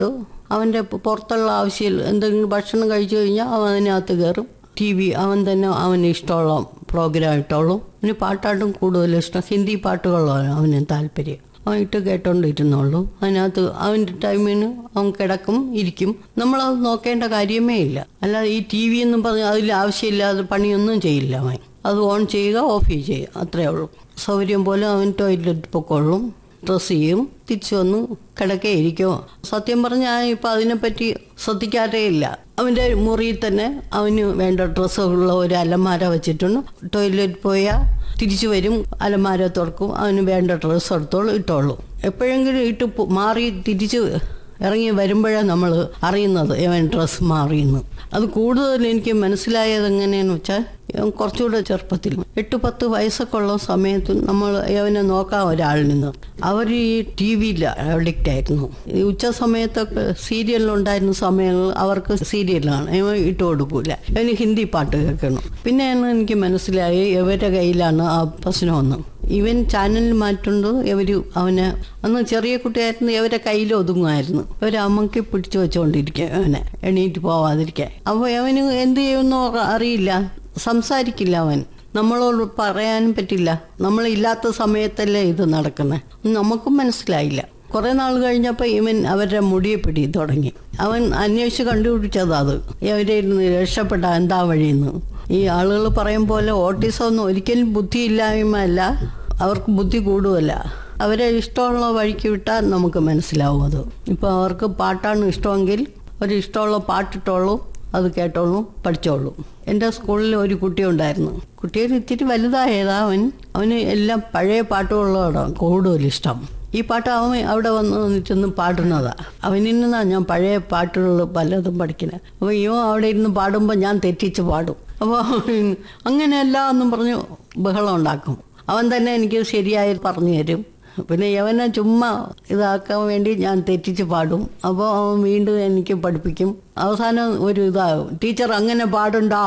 അവൻ്റെ പുറത്തുള്ള ആവശ്യം എന്തെങ്കിലും ഭക്ഷണം കഴിച്ചു കഴിഞ്ഞാൽ അവൻ അതിനകത്ത് കയറും ടി വി അവൻ തന്നെ അവന് ഇഷ്ടമുള്ള പ്രോഗ്രാം ഇട്ടോളും അവന് പാട്ടാട്ടും കൂടുതൽ ഇഷ്ടം ഹിന്ദി പാട്ടുകളാണ് അവന് താല്പര്യം അവൻ ഇട്ട് കേട്ടോണ്ടിരുന്നുള്ളൂ അതിനകത്ത് അവൻ്റെ ടൈമിന് അവൻ കിടക്കും ഇരിക്കും നമ്മളത് നോക്കേണ്ട കാര്യമേ ഇല്ല അല്ലാതെ ഈ ടി വി എന്നും പറഞ്ഞ് അതിൽ ആവശ്യമില്ലാതെ പണിയൊന്നും ചെയ്യില്ല അവൻ അത് ഓൺ ചെയ്യുക ഓഫ് ചെയ്യുക അത്രേ ഉള്ളൂ സൗകര്യം പോലെ അവൻ ടോയ്ലറ്റ് പൊക്കോളും ഡ്രസ്സ് ചെയ്യും തിരിച്ചു വന്ന് കിടക്കേ ഇരിക്കുമോ സത്യം പറഞ്ഞാൽ ഇപ്പം അതിനെപ്പറ്റി ശ്രദ്ധിക്കാറേ ഇല്ല അവൻ്റെ മുറിയിൽ തന്നെ അവന് വേണ്ട ഡ്രസ്സുള്ള ഒരു അലമാര വെച്ചിട്ടുണ്ട് ടോയ്ലറ്റ് പോയാൽ തിരിച്ചു വരും അലമാര തുറക്കും അവന് വേണ്ട ഡ്രസ്സ് എടുത്തോളൂ ഇട്ടോളൂ എപ്പോഴെങ്കിലും ഇട്ട് പോ- മാറി തിരിച്ച് ഇറങ്ങി വരുമ്പോഴാണ് നമ്മൾ അറിയുന്നത് ഇവൻ ഡ്രസ്സ് മാറിയെന്ന് അത് കൂടുതൽ എനിക്ക് മനസ്സിലായത് എങ്ങനെയാന്ന് വെച്ചാൽ ഇവൻ കുറച്ചുകൂടെ ചെറുപ്പത്തിൽ എട്ട് പത്ത് വയസ്സൊക്കെ ഉള്ള സമയത്ത് നമ്മൾ ഇവനെ നോക്കാം ഒരാളിൽ നിന്ന് അവർ ഈ ടി വിയിൽ അഡിക്റ്റ് ആയിരുന്നു ഈ ഉച്ച സമയത്തൊക്കെ സീരിയലിലുണ്ടായിരുന്ന സമയങ്ങളിൽ അവർക്ക് സീരിയലാണ് ഇവൻ ഇട്ട് കൊടുക്കൂല ഇവന് ഹിന്ദി പാട്ട് കേൾക്കണം പിന്നെയാണ് എനിക്ക് മനസ്സിലായി ഇവരുടെ കയ്യിലാണ് ആ പ്രശ്നമെന്ന് ഇവൻ ചാനൽ മാറ്റുകൊണ്ട് ഇവര് അവനെ അന്ന് ചെറിയ കുട്ടിയായിരുന്നു ഇവരെ കയ്യിൽ ഒതുങ്ങുമായിരുന്നു ഇവരെ അമ്മയ്ക്ക് പിടിച്ചു വെച്ചുകൊണ്ടിരിക്കുക അവനെ എണീറ്റ് പോവാതിരിക്കാൻ അപ്പോൾ അവന് എന്ത് ചെയ്യുമെന്നോ അറിയില്ല സംസാരിക്കില്ല അവൻ നമ്മളോട് പറയാനും പറ്റില്ല നമ്മളില്ലാത്ത സമയത്തല്ലേ ഇത് നടക്കുന്നത് നമുക്കും മനസ്സിലായില്ല കുറെ നാൾ കഴിഞ്ഞപ്പോൾ ഇവൻ അവരുടെ മുടിയെ പിടി തുടങ്ങി അവൻ അന്വേഷിച്ച് കണ്ടുപിടിച്ചത് അത് ഇവരെ ഇരുന്ന് രക്ഷപ്പെട്ട എന്താ വഴിയെന്ന് ഈ ആളുകൾ പറയും പോലെ ഓട്ടിസം ഒന്നും ഒരിക്കലും ബുദ്ധിയില്ലായ്മ അല്ല അവർക്ക് ബുദ്ധി കൂടുമല്ല അവരെ ഇഷ്ടമുള്ള വഴിക്ക് വിട്ടാൽ നമുക്ക് മനസ്സിലാവും അത് ഇപ്പോൾ അവർക്ക് പാട്ടാണ് ഇഷ്ടമെങ്കിൽ ഒരു ഇഷ്ടമുള്ള പാട്ടിട്ടോളൂ അത് കേട്ടോളൂ പഠിച്ചോളൂ എൻ്റെ സ്കൂളിൽ ഒരു കുട്ടി ഉണ്ടായിരുന്നു കുട്ടിയൊരു ഇത്തിരി വലുതായതാ അവൻ അവന് എല്ലാം പഴയ പാട്ടുകളോടാണ് കൂടുതൽ ഇഷ്ടം ഈ പാട്ട് അവൻ അവിടെ വന്ന് നിന്നിട്ടൊന്ന് പാടുന്നതാ അവനിൽ നിന്നാണ് ഞാൻ പഴയ പാട്ടുകൾ പലതും പഠിക്കുന്നത് അപ്പോൾ ഇവൻ അവിടെ ഇരുന്ന് പാടുമ്പോൾ ഞാൻ തെറ്റിച്ച് പാടും അപ്പോൾ അങ്ങനെയല്ല എന്നും പറഞ്ഞ് ബഹളം ഉണ്ടാക്കും അവൻ തന്നെ എനിക്ക് ശരിയായി പറഞ്ഞു തരും പിന്നെ യവനെ ചുമ്മാ ഇതാക്കാൻ വേണ്ടി ഞാൻ തെറ്റിച്ച് പാടും അപ്പോൾ അവൻ വീണ്ടും എനിക്ക് പഠിപ്പിക്കും അവസാനം ഒരു ഇതാകും ടീച്ചർ അങ്ങനെ പാടുണ്ടാ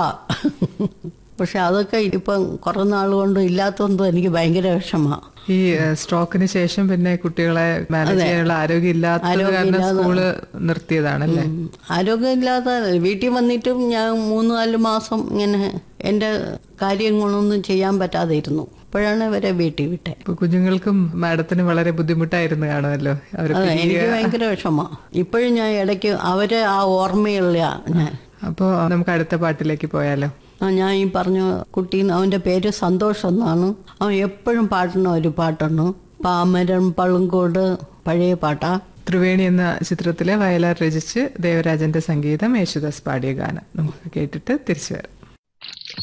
പക്ഷെ അതൊക്കെ ഇപ്പം കുറേ നാൾ കൊണ്ട് ഇല്ലാത്തതുകൊണ്ട് എനിക്ക് ഭയങ്കര വിഷമമാണ് ഈ ഏഹ്, സ്ട്രോക്കിന് ശേഷം പിന്നെ കുട്ടികളെ മാനേജ് ചെയ്യാനുള്ള ആരോഗ്യം ഇല്ലാത്തത് കാരണം സ്കൂള് നിർത്തിയതാണല്ലേ ആരോഗ്യമില്ലാതെ വീട്ടിൽ വന്നിട്ടും ഞാൻ മൂന്ന് നാല് മാസം ഇങ്ങനെ എൻ്റെ കാര്യങ്ങളൊന്നും ചെയ്യാൻ പറ്റാതെ ഇരുന്നു അപ്പോഴാണ് ഇവരെ വീട്ടിൽ വിട്ടെ ഇപ്പൊ കുഞ്ഞുങ്ങൾക്കും മാഡത്തിന് വളരെ ബുദ്ധിമുട്ടായിരുന്നു കാണുമല്ലോ അവർ അതെ എനിക്ക് ഭയങ്കര വിഷമമാണ് ഇപ്പോഴും ഞാൻ ഇടയ്ക്ക് അവരെ ആ ഓർമ്മയുള്ള ഞാൻ അപ്പോൾ നമുക്ക് അടുത്ത പാട്ടിലേക്ക് പോയാലോ ആ, ഞാൻ ഈ പറഞ്ഞ കുട്ടി അവൻ്റെ പേര് സന്തോഷ് എന്നാണ് അവൻ എപ്പോഴും പാടുന്ന ഒരു പാട്ടാണ് പാമരം പളുങ്കോട് പഴയ പാട്ടാ ത്രിവേണി എന്ന ചിത്രത്തിലെ വയലാർ രചിച്ച് ദേവരാജന്റെ സംഗീതം യേശുദാസ് പാടിയ ഗാനം നമുക്ക് കേട്ടിട്ട് തിരിച്ചു വരാം